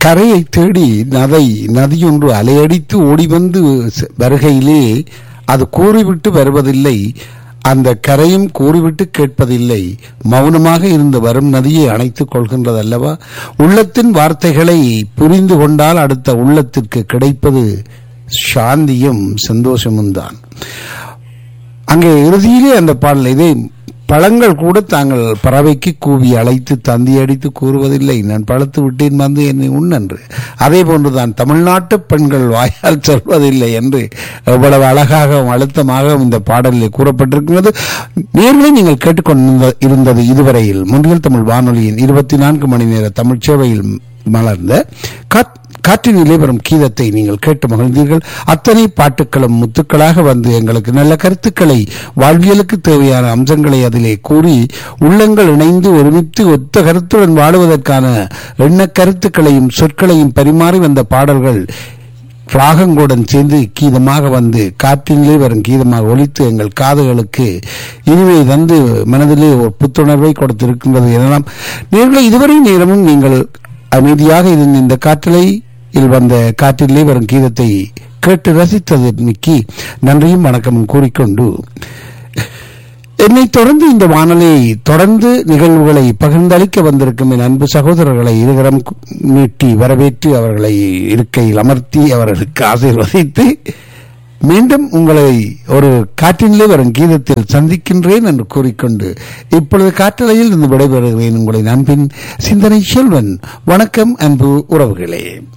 கரையை தேடி நதை நதியொன்று அலையடித்து ஓடி வந்து ச- வருகையிலே அது கூறிவிட்டு வருவதில்லை அந்த கரையும் கூறிவிட்டு கேட்பதில்லை மௌனமாக இருந்து வரும் நதியை அணைத்துக் கொள்கின்றது அல்லவா உள்ளத்தின் வார்த்தைகளை புரிந்து கொண்டால் அடுத்த உள்ளத்திற்கு கிடைப்பது சாந்தியும் சந்தோஷமும் தான் அங்கே இறுதியிலே அந்த பாடல் இதை பழங்கள் கூட தாங்கள் பறவைக்கு கூவி அழைத்து தந்தி அடித்து கூறுவதில்லை நான் பழத்து விட்டேன் வந்து என்னை உண்ணென்று அதே போன்றுதான் தமிழ்நாட்டு பெண்கள் வாயால் சொல்வதில்லை என்று எவ்வளவு அழகாகவும் அழுத்தமாகவும் இந்த பாடலில் கூறப்பட்டிருக்கிறது நேர்களை நீங்கள் கேட்டுக்கொண்டு இருந்தது இதுவரையில் முன்னில் தமிழ் வானொலியின் இருபத்தி நான்கு மணி நேர தமிழ் சேவையில் மலர்ந்த காத்- காற்றினிலே வரும் கீதத்தை நீங்கள் கேட்டு மகிழ்ந்தீர்கள் அத்தனை பாட்டுக்களும் முத்துக்களாக வந்து எங்களுக்கு நல்ல கருத்துக்களை வாழ்வியலுக்கு தேவையான அம்சங்களை அதிலே கூறி உள்ளங்கள் இணைந்து ஒருமித்து ஒத்த கருத்துடன் வாழுவதற்கான எண்ண கருத்துக்களையும் சொற்களையும் பரிமாறி வந்த பாடல்கள் ராகங்களுடன் சேர்ந்து கீதமாக வந்து காற்றினிலே வரும் கீதமாக ஒலித்து எங்கள் காதுகளுக்கு இனிமை தந்து மனதிலே ஒரு புத்துணர்வை கொடுத்திருக்கின்றது எனலாம் நேர்களை இதுவரை நேரமும் நீங்கள் அமைதியாக இருந்த இந்த காற்றலை இல் வந்த காற்றிலே வரும் கீதத்தை கேட்டு ரசித்தது மிக்கி நன்றியும் வணக்கமும் கூறிக்கொண்டு என்னை தொடர்ந்து இந்த வானொலி தொடர்ந்து நிகழ்வுகளை பகிர்ந்தளிக்க வந்திருக்கும் என் அன்பு சகோதரர்களை இருகரம் கு- நீட்டி வரவேற்று அவர்களை இருக்கையில் அமர்த்தி அவர்களுக்கு ஆசீர்வதித்து மீண்டும் உங்களை ஒரு காற்றினிலே வரும் கீதத்தில் சந்திக்கின்றேன் என்று கூறிக்கொண்டு இப்பொழுது காற்றலையில் இருந்து விடைபெறுகிறேன் உங்களை நண்பின் சிந்தனை செல்வன் வணக்கம் அன்பு உறவுகளே